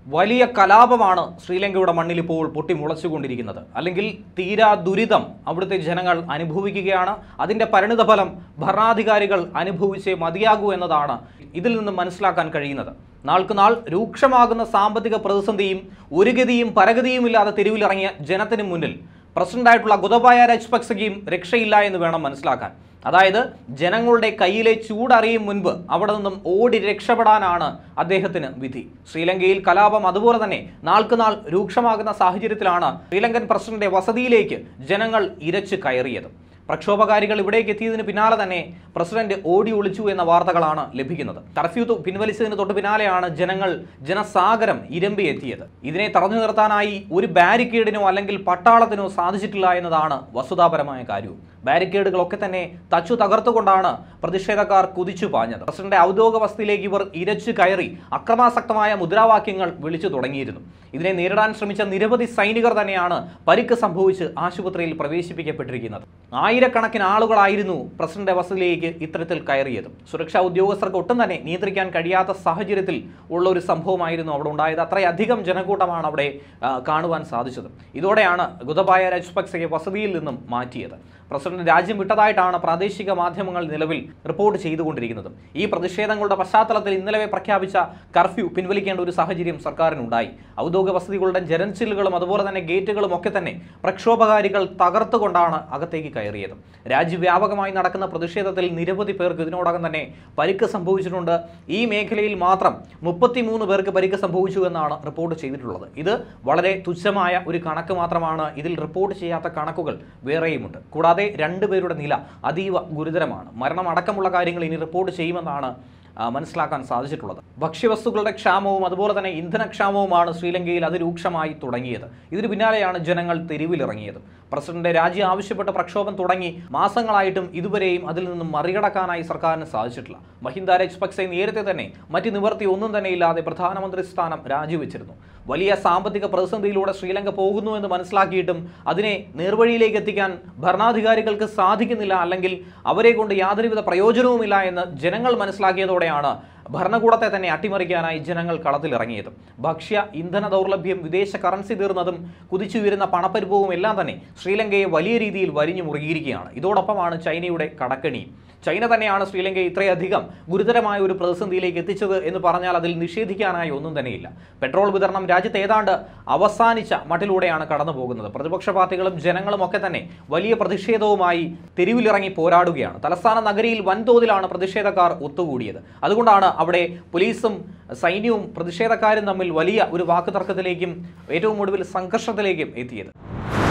വലിയ കലാപമാണ് ശ്രീലങ്കയുടെ മണ്ണിൽ ഇപ്പോൾ പൊട്ടിമുളച്ചുകൊണ്ടിരിക്കുന്നത് അല്ലെങ്കിൽ തീരാ ദുരിതം അവിടുത്തെ ജനങ്ങൾ അനുഭവിക്കുകയാണ് അതിൻ്റെ പരിണിതഫലം ഭരണാധികാരികൾ അനുഭവിച്ചേ മതിയാകൂ എന്നതാണ് ഇതിൽ നിന്നും മനസ്സിലാക്കാൻ കഴിയുന്നത് നാൾക്കുനാൾ രൂക്ഷമാകുന്ന സാമ്പത്തിക പ്രതിസന്ധിയും ഒരു ഗതിയും പരഗതിയുമില്ലാതെ തെരുവിലിറങ്ങിയ ജനത്തിന് മുന്നിൽ പ്രസിഡന്റായിട്ടുള്ള ഗുതബായ രജപക്സെയും രക്ഷയില്ല എന്ന് വേണം മനസ്സിലാക്കാൻ അതായത് ജനങ്ങളുടെ കയ്യിലെ ചൂടറിയും മുൻപ് അവിടെ നിന്നും ഓടി രക്ഷപ്പെടാനാണ് അദ്ദേഹത്തിന് വിധി ശ്രീലങ്കയിൽ കലാപം അതുപോലെ തന്നെ നാൾക്കുനാൾ രൂക്ഷമാകുന്ന സാഹചര്യത്തിലാണ് ശ്രീലങ്കൻ പ്രസിഡന്റ് വസതിയിലേക്ക് ജനങ്ങൾ ഇരച്ചു കയറിയത് പ്രക്ഷോഭകാരികൾ ഇവിടേക്ക് എത്തിയതിന് പിന്നാലെ തന്നെ പ്രസിഡന്റ് ഓടി ഒളിച്ചു എന്ന വാർത്തകളാണ് ലഭിക്കുന്നത് കർഫ്യൂ തു- പിൻവലിച്ചതിന് തൊട്ട് പിന്നാലെയാണ് ജനങ്ങൾ ജനസാഗരം ഇരമ്പി എത്തിയത് ഇതിനെ തടഞ്ഞു നിർത്താനായി ഒരു ബാരിക്കേഡിനോ അല്ലെങ്കിൽ പട്ടാളത്തിനോ സാധിച്ചിട്ടില്ല എന്നതാണ് വസ്തുതാപരമായ കാര്യവും ബാരിക്കേഡുകളൊക്കെ തന്നെ തച്ചു തകർത്തുകൊണ്ടാണ് പ്രതിഷേധക്കാർ കുതിച്ചു പാഞ്ഞത് പ്രസിഡന്റ് ഔദ്യോഗിക വസതിയിലേക്ക് ഇവർ ഇരച്ചു കയറി അക്രമാസക്തമായ മുദ്രാവാക്യങ്ങൾ വിളിച്ചു തുടങ്ങിയിരുന്നു ഇതിനെ നേരിടാൻ ശ്രമിച്ച നിരവധി സൈനികർ തന്നെയാണ് പരിക്ക് സംഭവിച്ച് ആശുപത്രിയിൽ പ്രവേശിപ്പിക്കപ്പെട്ടിരിക്കുന്നത് ആയിരക്കണക്കിന് ആളുകളായിരുന്നു പ്രസിഡന്റ് വസതിയിലേക്ക് ഇത്തരത്തിൽ കയറിയത് സുരക്ഷാ ഉദ്യോഗസ്ഥർക്ക് ഒട്ടും തന്നെ നിയന്ത്രിക്കാൻ കഴിയാത്ത സാഹചര്യത്തിൽ ഉള്ള ഒരു സംഭവമായിരുന്നു അവിടെ ഉണ്ടായത് അത്രയധികം ജനക്കൂട്ടമാണ് അവിടെ ആ, കാണുവാൻ സാധിച്ചത് ഇതോടെയാണ് ഗുതബായ രാജപക്സെയെ വസതിയിൽ നിന്നും മാറ്റിയത് പ്രസിഡന്റ് രാജ്യം വിട്ടതായിട്ടാണ് പ്രാദേശിക മാധ്യമങ്ങൾ നിലവിൽ റിപ്പോർട്ട് ചെയ്തുകൊണ്ടിരിക്കുന്നത് ഈ പ്രതിഷേധങ്ങളുടെ പശ്ചാത്തലത്തിൽ ഇന്നലെ പ്രഖ്യാപിച്ച കർഫ്യൂ പിൻവലിക്കേണ്ട ഒരു സാഹചര്യം സർക്കാരിനുണ്ടായി ഔദ്യോഗിക വസതികളുടെ ജനൻസിലുകളും അതുപോലെ തന്നെ ഗേറ്റുകളും ഒക്കെ തന്നെ പ്രക്ഷോഭകാരികൾ തകർത്തുകൊണ്ടാണ് അകത്തേക്ക് കയറിയത് രാജ്യവ്യാപകമായി നടക്കുന്ന പ്രതിഷേധത്തിൽ നിരവധി പേർക്ക് ഇതിനോടകം തന്നെ പരിക്ക് സംഭവിച്ചിട്ടുണ്ട് ഈ മേഖലയിൽ മാത്രം മുപ്പത്തിമൂന്ന് പേർക്ക് പരിക്ക് സംഭവിച്ചു എന്നാണ് റിപ്പോർട്ട് ചെയ്തിട്ടുള്ളത് ഇത് വളരെ തുച്ഛമായ ഒരു കണക്ക് മാത്രമാണ് ഇതിൽ റിപ്പോർട്ട് ചെയ്യാത്ത കണക്കുകൾ വേറെയുമുണ്ട് കൂടാതെ രണ്ടുപേരുടെ നില അതീവ ഗുരുതരമാണ് മരണം അടക്കമുള്ള കാര്യങ്ങൾ ഇനി റിപ്പോർട്ട് ചെയ്യുമെന്നാണ് ആ, മനസ്സിലാക്കാൻ സാധിച്ചിട്ടുള്ളത് ഭക്ഷ്യവസ്തുക്കളുടെ ക്ഷാമവും അതുപോലെ തന്നെ ഇന്ധനക്ഷാമവുമാണ് ശ്രീലങ്കയിൽ അതിരൂക്ഷമായി തുടങ്ങിയത് ഇതിന് പിന്നാലെയാണ് ജനങ്ങൾ തെരുവിലിറങ്ങിയത് പ്രസിഡന്റ് രാജി ആവശ്യപ്പെട്ട പ്രക്ഷോഭം തുടങ്ങി മാസങ്ങളായിട്ടും ഇതുവരെയും അതിൽ നിന്നും മറികടക്കാനായി സർക്കാരിന് സാധിച്ചിട്ടില്ല മഹിന്ദ രജപക്സെ നേരത്തെ തന്നെ മറ്റ് നിവർത്തി ഒന്നും തന്നെ ഇല്ലാതെ പ്രധാനമന്ത്രി സ്ഥാനം രാജിവെച്ചിരുന്നു വലിയ സാമ്പത്തിക പ്രതിസന്ധിയിലൂടെ ശ്രീലങ്ക പോകുന്നു എന്ന് മനസ്സിലാക്കിയിട്ടും അതിനെ നേർവഴിയിലേക്ക് എത്തിക്കാൻ ഭരണാധികാരികൾക്ക് സാധിക്കുന്നില്ല അല്ലെങ്കിൽ അവരെ കൊണ്ട് യാതൊരുവിധ പ്രയോജനവുമില്ല എന്ന് ജനങ്ങൾ മനസ്സിലാക്കിയതോടെയാണ് ഭരണകൂടത്തെ തന്നെ അട്ടിമറിക്കാനായി ജനങ്ങൾ കളത്തിലിറങ്ങിയത് ഭക്ഷ്യ ഇന്ധന ദൗർലഭ്യം വിദേശ കറൻസി തീർന്നതും കുതിച്ചുയരുന്ന പണപ്പെരുപ്പവും എല്ലാം തന്നെ ശ്രീലങ്കയെ വലിയ രീതിയിൽ വരിഞ്ഞു മുറുകിയിരിക്കുകയാണ് ഇതോടൊപ്പമാണ് ചൈനയുടെ കടക്കണിയും ചൈന തന്നെയാണ് ശ്രീലങ്കയെ ഇത്രയധികം ഗുരുതരമായ ഒരു പ്രതിസന്ധിയിലേക്ക് എത്തിച്ചത് എന്ന് പറഞ്ഞാൽ അതിൽ നിഷേധിക്കാനായി ഒന്നും തന്നെയില്ല പെട്രോൾ വിതരണം രാജ്യത്ത് ഏതാണ്ട് അവസാനിച്ച മട്ടിലൂടെയാണ് കടന്നു പോകുന്നത് പ്രതിപക്ഷ പാർട്ടികളും ജനങ്ങളും ഒക്കെ തന്നെ വലിയ പ്രതിഷേധവുമായി തെരുവിലിറങ്ങി പോരാടുകയാണ് തലസ്ഥാന നഗരിയിൽ വൻതോതിലാണ് പ്രതിഷേധക്കാർ ഒത്തുകൂടിയത് അതുകൊണ്ടാണ് അവിടെ പോലീസും സൈന്യവും പ്രതിഷേധക്കാരും തമ്മിൽ വലിയ ഒരു വാക്കുതർക്കത്തിലേക്കും ഏറ്റവും ഒടുവിൽ സംഘർഷത്തിലേക്കും എത്തിയത്